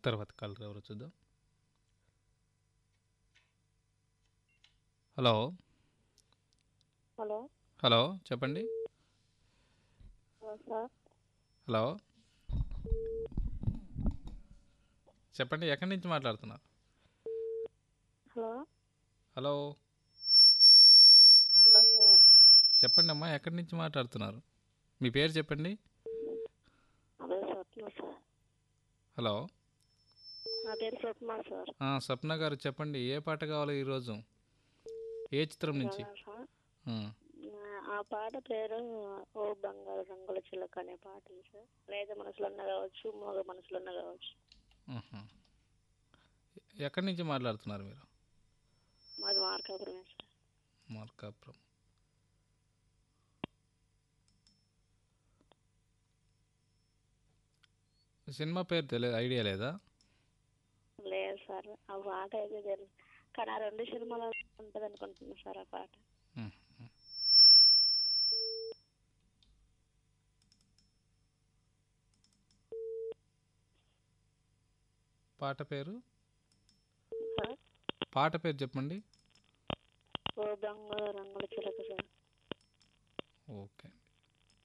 తర్వాత కాలర్ ఎవరో చూద్దాం హలో హలో హలో చెప్పండి హలో సార్ హలో చెప్పండి ఎక్కడి నుంచి మాట్లాడుతున్నారు హలో హలో హలో సార్ చెప్పండి అమ్మా ఎక్కడి నుంచి మాట్లాడుతున్నారు మీ పేరు చెప్పండి అదే స్వప్న సార్ హలో నా పేరు స్వప్న సార్ ఆ, స్వప్న గారు చెప్పండి ఏ పాట కావాలి ఈరోజు ఏ చిత్రం నుంచి అవునా సార్ ఆ, నా- ఆ పాట పేరు ఓ బంగారు రంగుల చిలక అనే పాట సార్ లేదా మనసులో ఉన్న కావచ్చు మగ మనసులో ఉన్న కావచ్చు ఆహా. ఎక్కడి నుంచి మాట్లాడుతున్నారు మీరు మాది మార్కాపురమే సార్ మార్కాపురం సినిమా పేరు తెలియదు ఐడియా లేదా లేదు సార్ ఆ పాట అయితే తెలుసు కానీ ఆ రెండు సినిమాలో ఉంటుంది అనుకుంటున్నా సార్ ఆ పాట ఉమ్, ఉమ్. పాట పేరు సార్ పాట పేరు చెప్పండి ఓ బంగారు రంగుల చిలక సార్ ఓకే